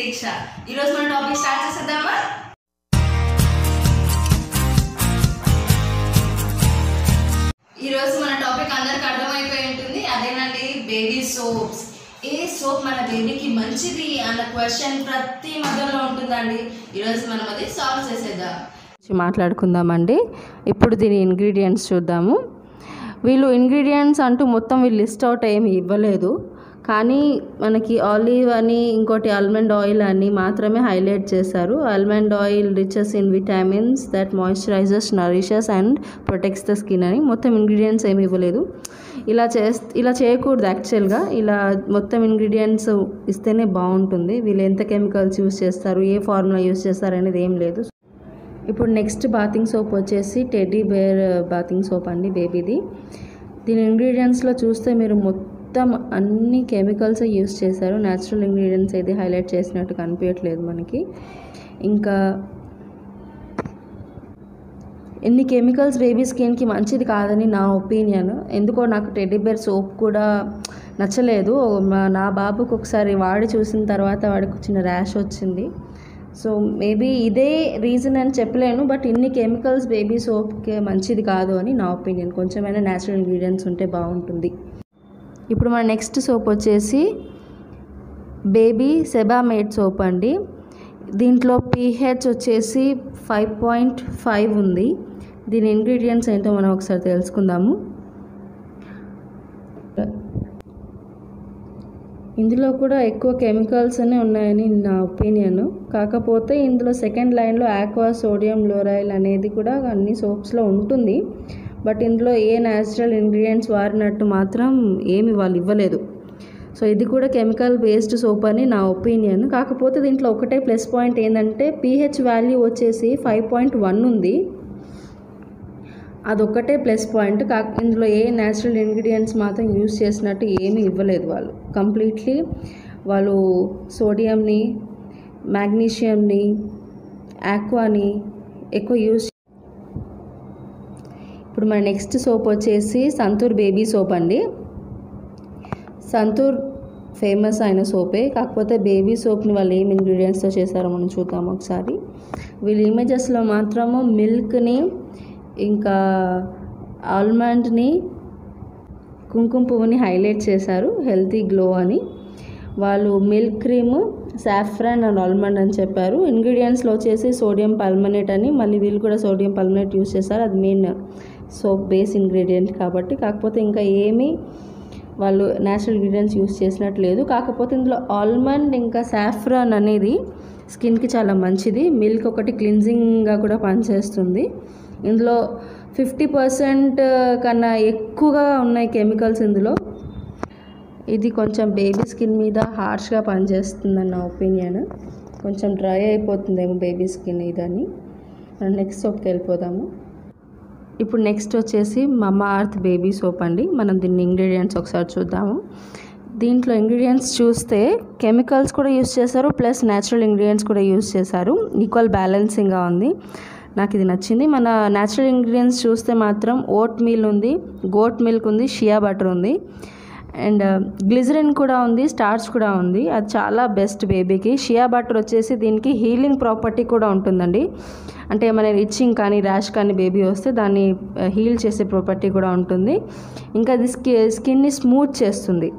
దీక్ష ఈరోజు మన topic start చేసేద్దామా ఈరోజు మన టాపిక్ అందరికి అర్థమైపోయి ఉంటుంది అదేనండి బేబీ సోప్స్ ఏ సోప్ మన బేబీకి మంచిది అన్న క్వశ్చన్ ప్రతి మధ్యలో ఉంటుందండి ఈరోజు మనం అది సాల్వ్ చేసేద్దాం గురించి మాట్లాడుకుందామండి ఇప్పుడు దీని ఇంగ్రీడియంట్స్ చూద్దాము వీళ్ళు ఇంగ్రీడియంట్స్ అంటూ మొత్తం వీళ్ళు లిస్ట్ అవుట్ ఏమి ఇవ్వలేదు కానీ మనకి ఆలివ్ అని ఇంకోటి ఆల్మండ్ ఆయిల్ అని మాత్రమే హైలైట్ చేశారు almond oil riches in vitamins that moisturisers nourishes and protects the skin అని మొత్తం ఇంగ్రీడియంట్స్ ఏమి ఇవ్వలేదు ఇలా చే ఇలా చేయకూడదు యాక్చువల్గా ఇలా మొత్తం ఇంగ్రీడియంట్స్ ఇస్తేనే బాగుంటుంది వీళ్ళు ఎంత కెమికల్స్ యూస్ చేస్తారు ఏ ఫార్ములా యూస్ చేస్తారు అనేది ఏం లేదు ఇప్పుడు నెక్స్ట్ బాతింగ్ సోప్ వచ్చేసి టెడ్డీ బేర్ బాతింగ్ సోప్ అండి బేబీది దీని ఇంగ్రీడియంట్స్లో చూస్తే మీరు మొత్తం అన్ని కెమికల్స్ యూస్ చేశారు న్యాచురల్ ఇంగ్రీడియంట్స్ అయితే హైలైట్ చేసినట్టు కనిపించట్లేదు మనకి ఇంకా ఎన్ని కెమికల్స్ బేబీ స్కిన్కి మంచిది కాదని నా ఒపీనియన్ ఎందుకో నాకు టెడ్డీ బేర్ సోప్ కూడా నచ్చలేదు మా- నా బాబుకి ఒకసారి వాడి చూసిన తర్వాత వాడికి చిన్న ర్యాష్ వచ్చింది సో మేబీ ఇదే రీజన్ అని చెప్పలేను బట్ ఇన్ని కెమికల్స్ బేబీ సోప్కి మంచిది కాదు అని నా ఒపీనియన్ కొంచెమైనా న్యాచురల్ ఇంగ్రీడియంట్స్ ఉంటే బాగుంటుంది ఇప్పుడు మన నెక్స్ట్ సోప్ వచ్చేసి బేబీ సెబామేడ్ సోప్ అండి దీంట్లో పీహెచ్ వచ్చేసి ఫైవ్ పాయింట్ ఫైవ్ ఉంది దీని ఇంగ్రీడియంట్స్ ఏంటో మనం ఒకసారి తెలుసుకుందాము ఇందులో కూడా ఎక్కువ కెమికల్స్ అనే ఉన్నాయని నా ఒపీనియన్ కాకపోతే ఇందులో సెకండ్ లైన్లో ఆక్వా సోడియం లోరైల్ అనేది కూడా అన్ని సోప్స్లో ఉంటుంది బట్ ఇందులో ఏ న్యాచురల్ ఇంగ్రీడియంట్స్ వాడినట్టు మాత్రం ఏమి వాళ్ళు ఇవ్వలేదు సో ఇది కూడా కెమికల్ బేస్డ్ సోప్ అని నా ఒపీనియన్ కాకపోతే దీంట్లో ఒకటే ప్లస్ పాయింట్ ఏంటంటే పీహెచ్ వాల్యూ వచ్చేసి ఫైవ్ పాయింట్ వన్ ఉంది అదొక్కటే ప్లస్ పాయింట్ కా ఇందులో ఏ న్యాచురల్ ఇంగ్రీడియంట్స్ మాత్రం యూస్ చేసినట్టు ఏమీ ఇవ్వలేదు వాళ్ళు కంప్లీట్లీ వాళ్ళు సోడియంని మ్యాగ్నీషియంని ఆక్వాని ఎక్కువ యూస్ ఇప్పుడు మన నెక్స్ట్ సోప్ వచ్చేసి సంతూర్ బేబీ సోప్ అండి సంతూర్ ఫేమస్ అయిన సోపే కాకపోతే బేబీ సోప్ని వాళ్ళు ఏం ఇంగ్రీడియంట్స్తో చేశారో మనం చూద్దాం ఒకసారి వీళ్ళ ఇమేజెస్లో మాత్రము మిల్క్ని ఇంకా ఆల్మండ్ని కుంకుమ పువ్వుని హైలైట్ చేశారు హెల్తీ గ్లో అని వాళ్ళు milk cream saffron and almond అని చెప్పారు ఇంగ్రీడియంట్స్లో వచ్చేసి సోడియం పల్మనేట్ అని మళ్ళీ వీళ్ళు కూడా సోడియం పల్మనేట్ యూస్ చేశారు అది మెయిన్ సోప్ బేస్ ఇంగ్రీడియంట్ కాబట్టి కాకపోతే ఇంకా ఏమీ వాళ్ళు న్యాచురల్ ఇంగ్రీడియంట్స్ యూస్ చేసినట్టు లేదు కాకపోతే ఇందులో ఆల్మండ్ ఇంకా సాఫ్రాన్ అనేది స్కిన్కి చాలా మంచిది మిల్క్ ఒకటి క్లిన్జింగ్గా కూడా పనిచేస్తుంది ఇందులో ఫిఫ్టీ పర్సెంట్ కన్నా ఎక్కువగా ఉన్నాయి కెమికల్స్ ఇందులో ఇది కొంచెం బేబీ స్కిన్ మీద హార్ష్గా పనిచేస్తుందని నా ఒపీనియన్ కొంచెం డ్రై అయిపోతుందేమో బేబీ స్కిన్ ఇదని మనం నెక్స్ట్ సోప్కి వెళ్ళిపోదాము ఇప్పుడు నెక్స్ట్ వచ్చేసి మమా అర్త్ బేబీ సోప్ అండి మనం దీన్ని ఇంగ్రీడియంట్స్ ఒకసారి చూద్దాము దీంట్లో ఇంగ్రీడియంట్స్ చూస్తే కెమికల్స్ కూడా యూస్ చేశారు ప్లస్ న్యాచురల్ ఇంగ్రీడియంట్స్ కూడా యూస్ చేశారు ఈక్వల్ బ్యాలెన్సింగ్గా ఉంది నాకు ఇది నచ్చింది మన న్యాచురల్ ఇంగ్రీడియంట్స్ చూస్తే మాత్రం ఓట్ మీల్ ఉంది గోట్ మిల్క్ ఉంది షియా బటర్ ఉంది అండ్ గ్లిజరిన్ కూడా ఉంది స్టార్చ్ కూడా ఉంది అది చాలా బెస్ట్ బేబీకి షియా బటర్ వచ్చేసి దీనికి హీలింగ్ ప్రాపర్టీ కూడా ఉంటుందండి అంటే ఏమైనా ఇచ్చింగ్ కానీ ర్యాష్ కానీ బేబీ వస్తే దాన్ని హీల్ చేసే ప్రాపర్టీ కూడా ఉంటుంది ఇంకా అది స్కి స్కిన్ని స్మూత్ చేస్తుంది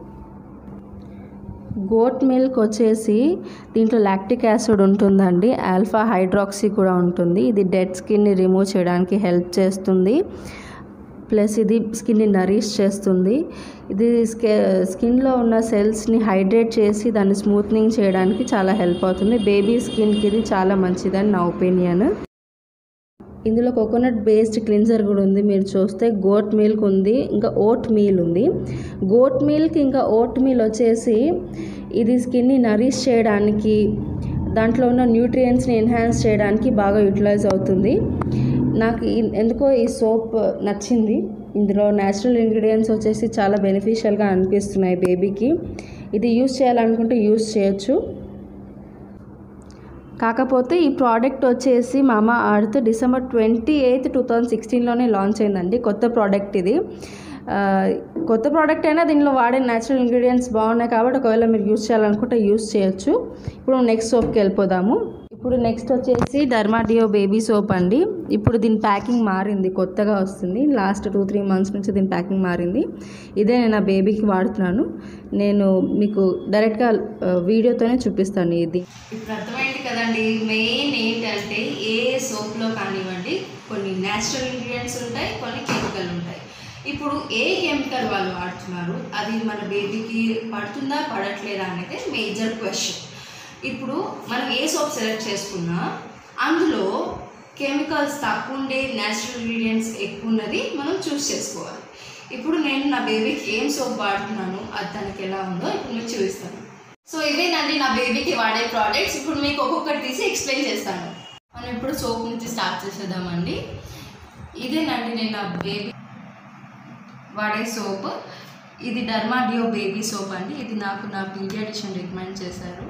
గోట్ మిల్క్ వచ్చేసి దీంట్లో లాక్టిక్ యాసిడ్ ఉంటుందండి ఆల్ఫా హైడ్రాక్సీ కూడా ఉంటుంది ఇది డెడ్ స్కిన్ని రిమూవ్ చేయడానికి హెల్ప్ చేస్తుంది ప్లస్ ఇది స్కిన్ని నరిష్ చేస్తుంది ఇది స్కే స్కిన్లో ఉన్న సెల్స్ని హైడ్రేట్ చేసి దాన్ని స్మూత్నింగ్ చేయడానికి చాలా హెల్ప్ అవుతుంది బేబీ స్కిన్కి ఇది చాలా మంచిదని నా ఒపీనియన్ ఇందులో కోకోనట్ బేస్డ్ క్లిన్జర్ కూడా ఉంది మీరు చూస్తే గోట్ మిల్క్ ఉంది ఇంకా ఓట్ మీల్ ఉంది గోట్ మిల్క్ ఇంకా ఓట్ మీల్ వచ్చేసి ఇది స్కిన్ని నరిష్ చేయడానికి దాంట్లో ఉన్న న్యూట్రియంట్స్ని ఎన్హాన్స్ చేయడానికి బాగా యూటిలైజ్ అవుతుంది నాకు ఈ- ఎందుకో ఈ సోప్ నచ్చింది ఇందులో న్యాచురల్ ఇంగ్రీడియంట్స్ వచ్చేసి చాలా బెనిఫిషియల్గా అనిపిస్తున్నాయి బేబీకి ఇది యూస్ చేయాలనుకుంటే యూస్ చేయొచ్చు కాకపోతే ఈ ప్రోడక్ట్ వచ్చేసి Mamaearth December twenty eighth two thousand సిక్స్టీన్లోనే లాంచ్ అయిందండి కొత్త ప్రోడక్ట్ ఇది ఆ, కొత్త ప్రోడక్ట్ అయినా దీనిలో వాడే న్యాచురల్ ఇంగ్రీడియంట్స్ బాగున్నాయి కాబట్టి ఒకవేళ మీరు యూస్ చేయాలనుకుంటే యూస్ చేయొచ్చు ఇప్పుడు నెక్స్ట్ సోప్కి వెళ్ళిపోదాము ఇప్పుడు నెక్స్ట్ వచ్చేసి డర్మాడియో బేబీ సోప్ అండి ఇప్పుడు దీని ప్యాకింగ్ మారింది కొత్తగా వస్తుంది లాస్ట్ టూ త్రీ మంత్స్ నుంచి దీని ప్యాకింగ్ మారింది ఇదే నేను నా బేబీకి వాడుతున్నాను నేను మీకు డైరెక్ట్గా ఆ, వీడియోతోనే చూపిస్తాను ఇది ఇప్పుడు అర్థమైంది కదండి మెయిన్ ఏంటంటే ఏ సోప్లో కానివ్వండి కొన్ని న్యాచురల్ ఇంగ్రీడియంట్స్ ఉంటాయి కొన్ని కెమికల్ ఉంటాయి ఇప్పుడు ఏ కెమికల్ వాళ్ళు వాడుతున్నారు అది మన బేబీకి పడుతుందా పడట్లేదా అనేది మేజర్ క్వశ్చన్ ఇప్పుడు మనం ఏ సోప్ సెలెక్ట్ చేసుకున్నా అందులో కెమికల్స్ తక్కువ ఉండే న్యాచురల్ ఇంగ్రీడియంట్స్ ఎక్కువ ఉన్నది మనం చూస్ చేసుకోవాలి ఇప్పుడు నేను నా బేబీకి ఏం సోప్ వాడుతున్నాను అది దానికి ఎలా ఉందో ఇప్పుడు మీకు చూపిస్తాను సో ఇవేనండి నా బేబీకి వాడే ప్రోడక్ట్స్ ఇప్పుడు మీకు ఒక్కొక్కటి తీసి ఎక్స్ప్లెయిన్ చేస్తాను మనం ఇప్పుడు సోప్ నుంచి స్టార్ట్ చేసేద్దామండి ఇదేనండి నేను నా బేబీ వాడే సోప్ ఇది డర్మాడియో బేబీ సోప్ అండి ఇది నాకు నా పీడియాటిషియన్ రికమెండ్ చేశారు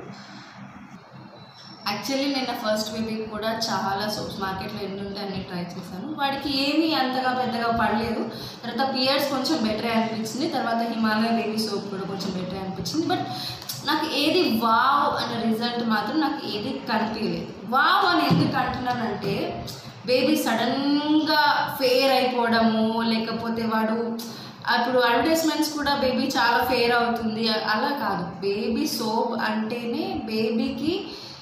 యాక్చువల్లీ నేను నా ఫస్ట్ బేబీకి కూడా చాలా సోప్స్ మార్కెట్లో ఎన్ని ఉంటే అన్ని ట్రై చేశాను వాడికి ఏమీ అంతగా పెద్దగా పడలేదు తర్వాత పియర్స్ కొంచెం బెటరే అనిపించింది తర్వాత హిమాలయ బేబీ సోప్ కూడా కొంచెం బెటరే అనిపించింది బట్ నాకు ఏది వావ్ అనే రిజల్ట్ మాత్రం నాకు ఏది కనిపించలేదు వావ్ అని ఎందుకు అంటున్నానంటే బేబీ సడన్గా ఫేర్ అయిపోవడము లేకపోతే వాడు అప్పుడు అడ్వర్టైజ్మెంట్స్ కూడా బేబీ చాలా ఫేర్ అవుతుంది అలా కాదు బేబీ సోప్ అంటేనే బేబీకి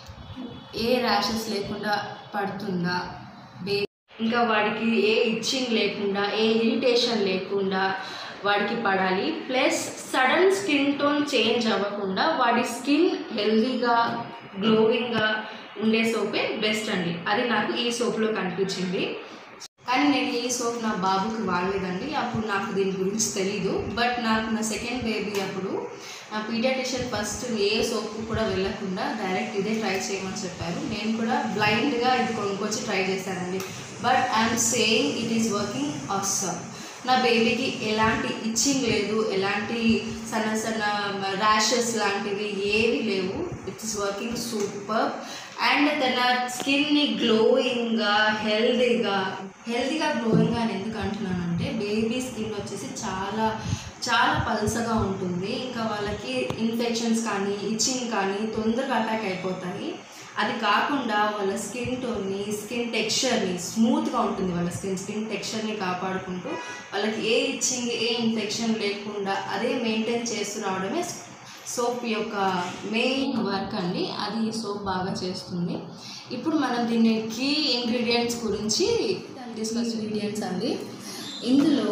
ఏ ర్యాషెస్ లేకుండా పడుతుందా బే ఇంకా వాడికి ఏ ఇచ్చింగ్ లేకుండా ఏ ఇరిటేషన్ లేకుండా వాడికి పడాలి plus sudden skin tone change అవ్వకుండా వాడి స్కిన్ హెల్దీగా గ్లోవింగ్గా ఉండే సోపే బెస్ట్ అండి అది నాకు ఈ సోప్లో కనిపించింది కానీ నేను ఈ సోప్ నా బాబుకి వాడలేదండి అప్పుడు నాకు దీని గురించి తెలీదు బట్ నాకు నా సెకండ్ బేబీ అప్పుడు నా పీడియాటిషియన్ ఫస్ట్ ఏ సోప్ కూడా వెళ్ళకుండా డైరెక్ట్ ఇదే ట్రై చేయమని చెప్పారు నేను కూడా బ్లైండ్గా ఇది కొనుక్కొచ్చి ట్రై చేశానండి but I'm saying it is working అవసరం నా బేబీకి ఎలాంటి ఇచ్చింగ్ లేదు ఎలాంటి సన్న సన్న ర్యాషెస్ లాంటివి ఏవి లేవు ఇట్స్ వర్కింగ్ సూపర్ అండ్ తన స్కిన్ని గ్లోయింగ్గా హెల్దీగా హెల్దీగా గ్లోయింగ్గా అని ఎందుకు అంటున్నానంటే బేబీ స్కిన్ వచ్చేసి చాలా చాలా పల్సగా ఉంటుంది ఇంకా వాళ్ళకి ఇన్ఫెక్షన్స్ కానీ ఇచ్చింగ్ కానీ తొందరగా అటాక్ అయిపోతాయి అది కాకుండా వాళ్ళ స్కిన్ టోన్ని స్కిన్ టెక్స్చర్ని స్మూత్గా ఉంటుంది వాళ్ళ స్కిన్ స్కిన్ టెక్స్చర్ని కాపాడుకుంటూ వాళ్ళకి ఏ ఇచ్చింగ్ ఏ ఇన్ఫెక్షన్ లేకుండా అదే మెయింటైన్ చేస్తూ రావడమే సోప్ యొక్క మెయిన్ వర్క్ అండి అది ఈ సోప్ బాగా చేస్తుంది ఇప్పుడు మనం దీని కీ ఇంగ్రీడియంట్స్ గురించి డిస్కస్ ఇంగ్రీడియంట్స్ అండి ఇందులో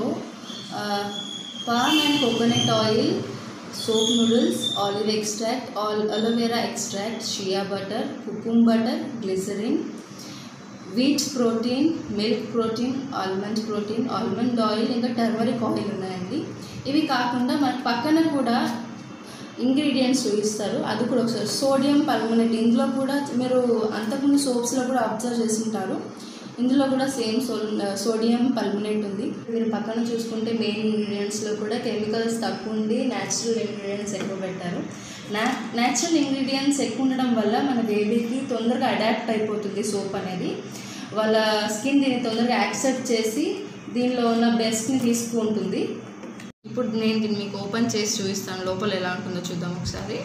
palm and coconut oil soap noodles olive extract all aloe vera extract shea butter kokum butter glycerine wheat protein milk protein almond protein almond oil ఇంకా టర్మరిక్ ఆయిల్ ఉన్నాయండి ఇవి కాకుండా మనకి పక్కన కూడా ఇంగ్రీడియంట్స్ చూపిస్తారు అది కూడా ఒకసారి సోడియం పల్మనెట్ ఇందులో కూడా మీరు అంతకుముందు సోప్స్లో కూడా అబ్జర్వ్ చేసి ఉంటారు ఇందులో కూడా సేమ్ సో సోడియం పల్మనేట్ ఉంది మీరు పక్కన చూసుకుంటే మెయిన్ ఇంగ్రీడియంట్స్లో కూడా కెమికల్స్ తక్కువ ఉండి న్యాచురల్ ఇంగ్రీడియంట్స్ ఎక్కువ పెట్టారు నా న్యాచురల్ ఇంగ్రీడియంట్స్ ఎక్కువ ఉండడం వల్ల మన బేబీకి తొందరగా అడాప్ట్ అయిపోతుంది సోప్ అనేది వాళ్ళ స్కిన్ దీన్ని తొందరగా యాక్సెప్ట్ చేసి దీనిలో ఉన్న బెస్ట్ని తీసుకుంటుంది ఇప్పుడు నేను దీన్ని మీకు ఓపెన్ చేసి చూపిస్తాను లోపల ఎలా ఉంటుందో చూద్దాం ఒకసారి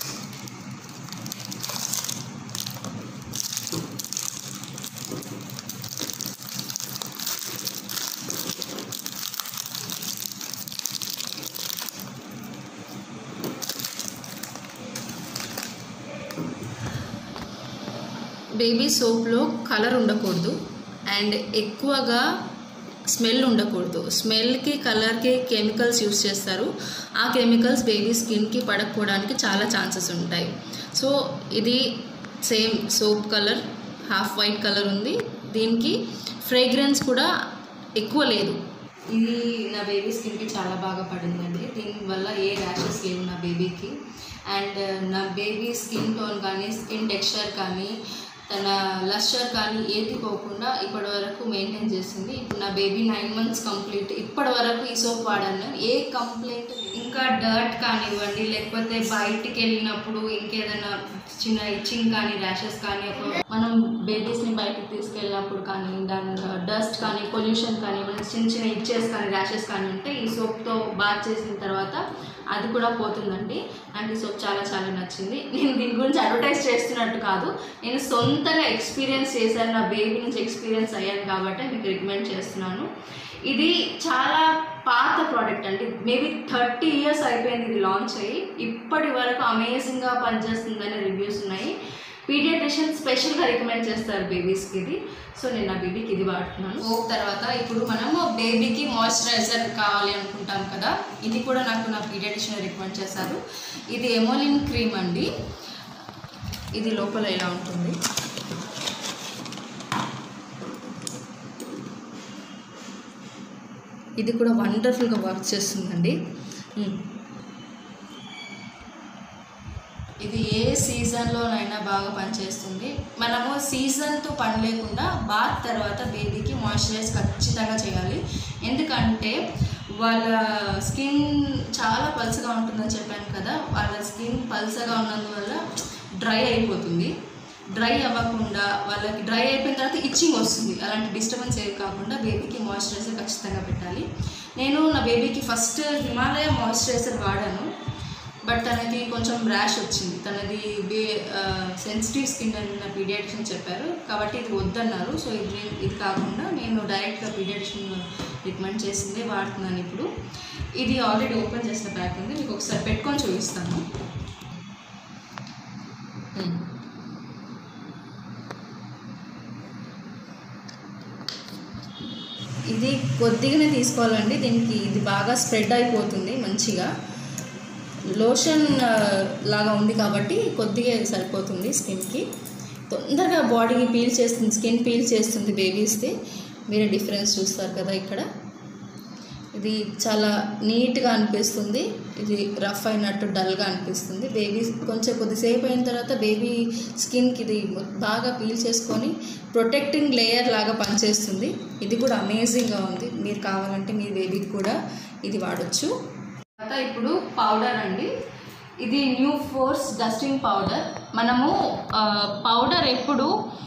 బేబీ సోప్లో కలర్ ఉండకూడదు అండ్ ఎక్కువగా స్మెల్ ఉండకూడదు స్మెల్కి కలర్కి కెమికల్స్ యూస్ చేస్తారు ఆ కెమికల్స్ బేబీ స్కిన్కి పడకపోవడానికి చాలా ఛాన్సెస్ ఉంటాయి సో ఇది same soap colour half white colour ఉంది దీనికి ఫ్రేగ్రెన్స్ కూడా ఎక్కువ లేదు ఇది నా బేబీ స్కిన్కి చాలా బాగా పడిందండి దీనివల్ల ఏ ర్యాషెస్ లేవు నా బేబీకి అండ్ నా బేబీ స్కిన్ టోన్ కానీ స్కిన్ టెక్స్చర్ కానీ తన లస్చర్ కానీ ఏది పోకుండా ఇప్పటి వరకు మెయింటైన్ చేసింది ఇప్పుడు నా బేబీ నైన్ మంత్స్ కంప్లీట్ ఇప్పటి వరకు ఈ సోప్ వాడాను ఏ కంప్లైంట్ ఇంకా డర్ట్ కానివ్వండి లేకపోతే బయటికి వెళ్ళినప్పుడు ఇంకేదైనా చిన్న ఇచ్చింగ్ కానీ ర్యాషెస్ కానీ ఒక మనం బేబీస్ని బయటికి తీసుకెళ్ళినప్పుడు కానీ దాని డస్ట్ కానీ పొల్యూషన్ కానీ మన చిన్న చిన్న ఇచ్చేస్ కానీ ర్యాషెస్ కానీ ఉంటే ఈ సోప్తో బాత్ చేసిన తర్వాత అది కూడా పోతుందండి నాకు ఈ సోప్ చాలా చాలా నచ్చింది నేను దీని గురించి అడ్వర్టైజ్ చేస్తున్నట్టు కాదు నేను సొంతగా ఎక్స్పీరియన్స్ చేశాను నా బేబీ నుంచి ఎక్స్పీరియన్స్ అయ్యాను కాబట్టి మీకు రికమెండ్ చేస్తున్నాను ఇది చాలా పాత ప్రోడక్ట్ అండి మేబీ థర్టీ ఇయర్స్ అయిపోయింది ఇది లాంచ్ అయ్యి ఇప్పటి వరకు అమేజింగ్గా పనిచేస్తుందని రివ్యూస్ ఉన్నాయి పీడియాట్రిషియన్ స్పెషల్గా రికమెండ్ చేస్తారు బేబీస్కి ఇది సో నేను నా బేబీకి ఇది వాడుతున్నాను సోప్ తర్వాత ఇప్పుడు మనము బేబీకి మాయిశ్చరైజర్ కావాలి అనుకుంటాం కదా ఇది కూడా నాకు నా పీడియాట్రిషియన్ రికమెండ్ చేశారు ఇది ఎమోలిన్ క్రీమ్ అండి ఇది లోపల ఎలా ఉంటుంది ఇది కూడా వండర్ఫుల్గా వర్క్ చేస్తుందండి మ్మ్. ఇది ఏ సీజన్లోనైనా బాగా పనిచేస్తుంది మనము సీజన్తో పని లేకుండా బాత్ తర్వాత బేబీకి మాయిశ్చరైజ్ ఖచ్చితంగా చేయాలి ఎందుకంటే వాళ్ళ స్కిన్ చాలా పల్చగా ఉంటుందని చెప్పాను కదా వాళ్ళ స్కిన్ పల్చగా ఉన్నందువల్ల డ్రై అయిపోతుంది డ్రై అవ్వకుండా వాళ్ళకి డ్రై అయిపోయిన తర్వాత ఇచ్చింగ్ వస్తుంది అలాంటి డిస్టర్బెన్స్ ఏవి కాకుండా బేబీకి మాయిశ్చరైజర్ ఖచ్చితంగా పెట్టాలి నేను నా బేబీకి ఫస్ట్ హిమాలయ మాయిశ్చరైజర్ వాడాను బట్ తనకి కొంచెం ర్యాష్ వచ్చింది తనది బే సెన్సిటివ్ స్కిన్ అని నా పీడియాట్రిషియన్ చెప్పారు కాబట్టి ఇది వద్దన్నారు సో ఇది నేను- ఇది కాకుండా నేను డైరెక్ట్గా పీడియాట్రిషియన్ రికమెండ్ చేసిందే వాడుతున్నాను ఇప్పుడు ఇది ఆల్రెడీ ఓపెన్ చేసిన ప్యాక్ ఉంది మీకు ఒకసారి పెట్టుకొని చూపిస్తాను Hmm. ఇది కొద్దిగానే తీసుకోవాలండి దీనికి ఇది బాగా స్ప్రెడ్ అయిపోతుంది మంచిగా లోషన్ ఆ, లాగా ఉంది కాబట్టి కొద్దిగా ఇది సరిపోతుంది స్కిన్కి తొందరగా బాడీకి పీల్ చేస్తుంది స్కిన్ పీల్ చేస్తుంది బేబీస్ది మీరే డిఫరెన్స్ చూస్తారు కదా ఇక్కడ ఇది చాలా నీట్గా అనిపిస్తుంది ఇది రఫ్ అయినట్టు డల్గా అనిపిస్తుంది బేబీ కొంచెం కొద్దిసేపు అయిన తర్వాత బేబీ స్కిన్కి ఇది బాగా పీల్ చేసుకొని ప్రొటెక్టింగ్ లేయర్ లాగా పనిచేస్తుంది ఇది కూడా అమేజింగ్గా ఉంది మీరు కావాలంటే మీ బేబీకి కూడా ఇది వాడచ్చు తర్వాత ఇప్పుడు పౌడర్ అండి ఇది న్యూ ఫోర్స్ డస్టింగ్ పౌడర్ మనము పౌడర్ ఎప్పుడు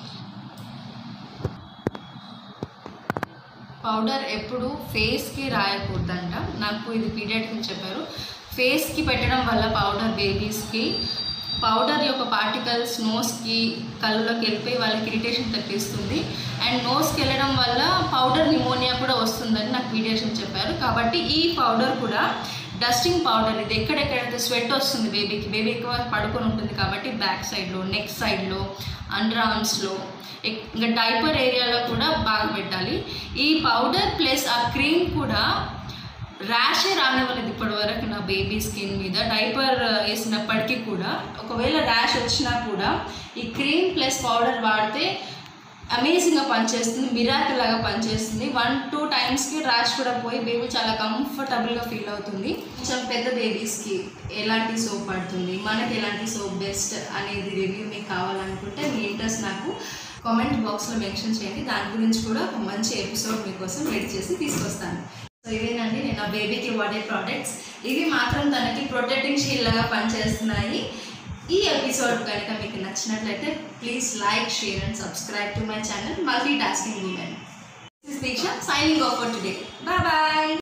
పౌడర్ ఎప్పుడు ఫేస్కి రాయకూడదంట నాకు ఇది పీడియాట్రిక్ చెప్పారు ఫేస్కి పెట్టడం వల్ల పౌడర్ బేబీస్కి పౌడర్ యొక్క పార్టికల్స్ నోస్కి కళ్ళలోకి వెళ్ళిపోయి వాళ్ళకి ఇరిటేషన్ తెప్పిస్తుంది అండ్ నోస్కి వెళ్ళడం వల్ల పౌడర్ నిమోనియా కూడా వస్తుందని నాకు పీడియాట్రిక్ చెప్పారు కాబట్టి ఈ పౌడర్ కూడా డస్టింగ్ పౌడర్ ఇది ఎక్కడెక్కడైతే స్వెట్ వస్తుంది బేబీకి బేబీ ఎక్కువ పడుకొని ఉంటుంది కాబట్టి బ్యాక్ సైడ్లో నెక్ సైడ్లో అండర్ ఆర్మ్స్లో ఇంకా డైపర్ ఏరియాలో కూడా బాగా పెట్టాలి ఈ పౌడర్ ప్లస్ ఆ క్రీమ్ కూడా ర్యాషే రానివ్వలేదు ఇప్పటి వరకు నా బేబీ స్కిన్ మీద డైపర్ వేసినప్పటికీ కూడా ఒకవేళ ర్యాష్ వచ్చినా కూడా ఈ క్రీమ్ ప్లస్ పౌడర్ వాడితే అమేజింగ్గా పనిచేస్తుంది మిరాకిల్ లాగా పనిచేస్తుంది వన్ టూ టైమ్స్కి ర్యాష్ కూడా పోయి బేబీ చాలా కంఫర్టబుల్గా ఫీల్ అవుతుంది కొంచెం పెద్ద బేబీస్కి ఎలాంటి సోప్ పడుతుంది మనకి ఎలాంటి సోప్ బెస్ట్ అనేది రివ్యూ మీకు కావాలనుకుంటే మీ ఇంట్రెస్ట్ నాకు కామెంట్ బాక్స్లో మెన్షన్ చేయండి దాని గురించి కూడా ఒక మంచి ఎపిసోడ్ మీకోసం రెడీ చేసి తీసుకొస్తాను సో ఇవేనండి నేను నా బేబీకి వాడే ప్రోడక్ట్స్ ఇవి మాత్రం తనకి ప్రొటెక్టింగ్ షీల్ లాగా పనిచేస్తున్నాయి ఈ ఎపిసోడ్ కనుక మీకు నచ్చినట్లయితే please like share and subscribe to my channel multitasking women this Deeksha signing off for today bye bye